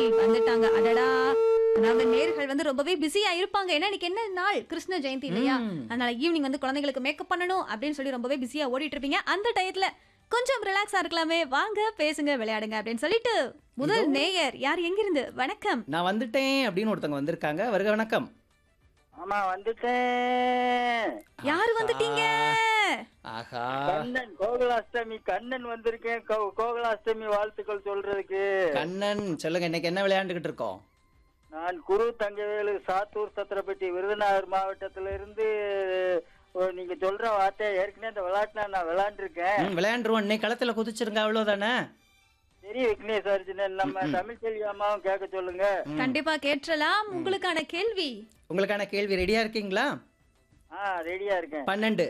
வந்துட்டாங்க அடடா அதாவது நேர்கள் வந்து ரொம்பவே பிஸியா இருப்பாங்க ஏன்னா இன்னைக்கு என்ன நாள் கிருஷ்ண ஜெயந்தி இல்லையா ம். அதனால ஈவினிங் வந்து குழந்தைங்களுக்கு மேக்கப் பண்ணணும் அப்படின்னு சொல்லி ரொம்பவே பிஸியா ஓடிட்டு இருப்பீங்க அந்த டயத்துல கொஞ்சம் ரிலாக்ஸா இருக்கலாமே வாங்க பேசுங்க விளையாடுங்க அப்படின்னு சொல்லிட்டு முதல் நேயர் யார் எங்கிருந்து வணக்கம் நான் வந்துட்டேன் அப்படின்னு ஒருத்தவங்க வந்திருக்காங்க வருக வணக்கம் ஆமா வந்துட்டேன் யார் வந்துட்டீங்க ஆஹா கண்ணன் கோகுலாஷ்டமி கண்ணன் வந்திருக்கேன் கோ- கோகுலாஷ்டமி வாழ்த்துக்கள் சொல்றதுக்கு கண்ணன் சொல்லுங்க இன்னைக்கு என்ன விளையாண்டுகிட்டு இருக்கோம் நான் குரு தங்கவேலு சாத்தூர் சத்திரப்பட்டி விருதுநகர் மாவட்டத்துல இருந்து ஓ, நீங்க சொல்ற வார்த்தையை ஏற்கனவே இந்த விளையாட்டுல நான் விளையாண்டுருக்கேன் ம், விளையாண்டுருவோம் இன்னைக்கு களத்துல குதிச்சிருங்க அவ்வளவுதானே சரி விக்னேஷ் அர்ஜுனன் நம்ம தமிழ் செல்வி அம்மாவும் கேட்க சொல்லுங்க கண்டிப்பா கேட்டலாம் உங்களுக்கான கேள்வி உங்களுக்கான கேள்வி ரெடியா இருக்கீங்களா ஆ ரெடியா இருக்கேன் பன்னெண்டு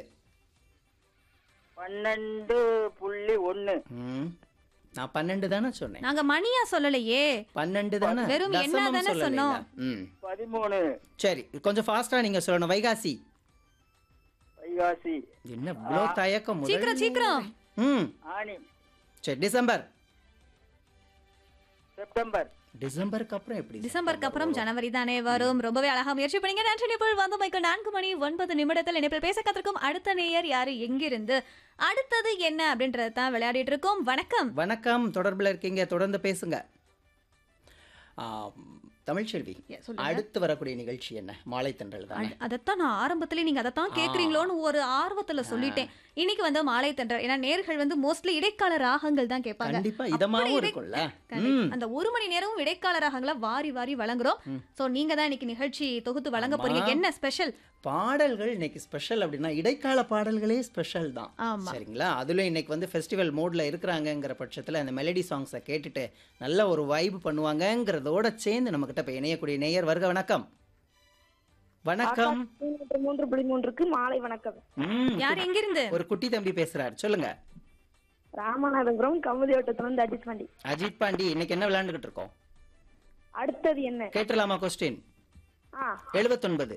பன்னெண்டு புள்ளி ஒண்ணு ம், நான் பன்னெண்டு தானே சொன்னேன் நாங்க மணியா சொல்லலையே பன்னெண்டு தானே வெறும் எண்ணா தசமம் தானே சொல்லலைங்களா? சொன்னோம். ம் பதிமூணு சரி கொஞ்சம் ஃபாஸ்டா நீங்க சொல்லணும் வைகாசி வைகாசி என்ன இவ்வளோ தயக்கம் முதல்ல? சீக்கிரம் சீக்கிரம் ம் ஆனி சரி டிசம்பர் செப்டம்பர் டிசம்பருக்கு அப்புறம் எப்படி டிசம்பருக்கு அப்புறம் ஜனவரி தானே வரும் ரொம்பவே அழகா முயற்சி பண்ணீங்க நன்றி நிபுள் வந்து மைக்கு நான்கு மணி ஒன்பது நிமிடத்தில் இணைப்பில் பேச கத்திருக்கும் அடுத்த நேயர் யாரு எங்கிருந்து அடுத்தது என்ன அப்படின்றத தான் விளையாடிட்டு இருக்கோம் வணக்கம் வணக்கம் தொடர்புல இருக்கீங்க தொடர்ந்து பேசுங்க ஆம், தமிழ்ச்செல்வி சொல்லுங்க. அடுத்து வரக்கூடிய நிகழ்ச்சி என்ன மாலை தென்றல் தானே அத- அதைத்தான் நான் ஆரம்பத்திலே நீங்க அதைத்தான் கேக்குறீங்களோன்னு ஒரு ஆர்வத்துல சொல்லிட்டேன் இன்னைக்கு வந்து மாலை தென்றல் ஏன்னா நேர்கள் வந்து மோஸ்ட்லி இடைக்கால ராகங்கள் தான் கேட்பாங்க கண்டிப்பா அப்படி இதமாவும் இடை- இருக்கும்ல கண்டிப்பா. ம் அந்த ஒரு மணி நேரமும் இடைக்கால ராகங்களை வாரி வாரி வழங்குறோம் சோ நீங்க தான் இன்னைக்கு நிகழ்ச்சி தொகுத்து வழங்க போறீங்க ஆமா. என்ன ஸ்பெஷல் பாடல்கள் இன்னைக்கு ஸ்பெஷல் அப்படின்னா இடைக்கால பாடல்களே ஸ்பெஷல் தான் ஆமா. சரிங்களா அதுலயும் இன்னைக்கு வந்து ஃபெஸ்டிவல் மோட்ல இருக்கிறாங்கங்கிற பட்சத்துல அந்த மெலடி சாங்ஸை கேட்டுட்டு நல்ல ஒரு வைப் பண்ணுவாங்கங்கிறதோட சேர்ந்து நம்ம கிட்ட இப்ப இணையக்கூடிய நேயர் வருக வணக்கம் வணக்கம் மூன்று மூன்று புள்ளி மூன்றுக்கு மாலை வணக்கம் ம், யார் எங்கிருந்து ஒரு குட்டி தம்பி பேசுறாரு சொல்லுங்க ராமநாதபுரம் கமுதி வட்டத்துல இருந்து அஜித் பாண்டி அஜித் பாண்டி இன்னைக்கு என்ன விளையாண்டுகிட்டு இருக்கோம் அடுத்தது என்ன கேட்டுலாமா கொஸ்டின் ஆ எழுபத்தொன்பது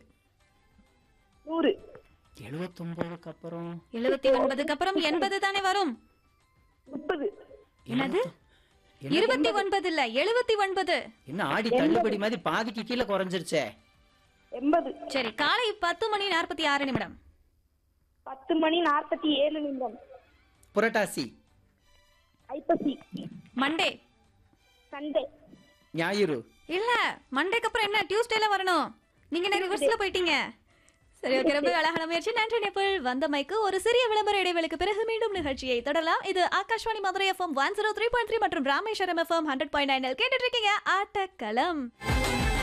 நூறு எழுபத்தொன்பதுக்கு அப்புறம் எழுபத்தி ஒன்பதுக்கு அப்புறம் எண்பது தானே வரும் முப்பது என்னது என்ன- இருபத்தி ஒன்பது இல்ல எழுபத்தி ஒன்பது என்ன ஆடி தள்ளுபடி மாதிரி பாதிக்கு கீழே குறைஞ்சிருச்சே எண்பது சரி காலை பத்து மணி நாற்பத்தி ஆறு நிமிடம் பத்து மணி நாற்பத்தி ஏழு நிமிடம் புரட்டாசி ஐப்பசி மண்டே சண்டே ஞாயிறு இல்ல மண்டேக்கு அப்புறம் என்ன டியூஸ்டேல வரணும் நீங்க என்ன ரிவர்ஸ்ல போயிட்டீங்க சரி ஓகே ரொம்ப அழகான முயற்சி நன்றி நேபிள் வந்த மைக்கு ஒரு சிறிய விளம்பர இடைவெளிக்கு பிறகு மீண்டும் நிகழ்ச்சியை தொடரலாம் இது Akashvani Madurai FM one zero three point three மற்றும் Rameswaram FM hundred point nine கேட்டுட்டு இருக்கீங்க ஆட்டக்களம்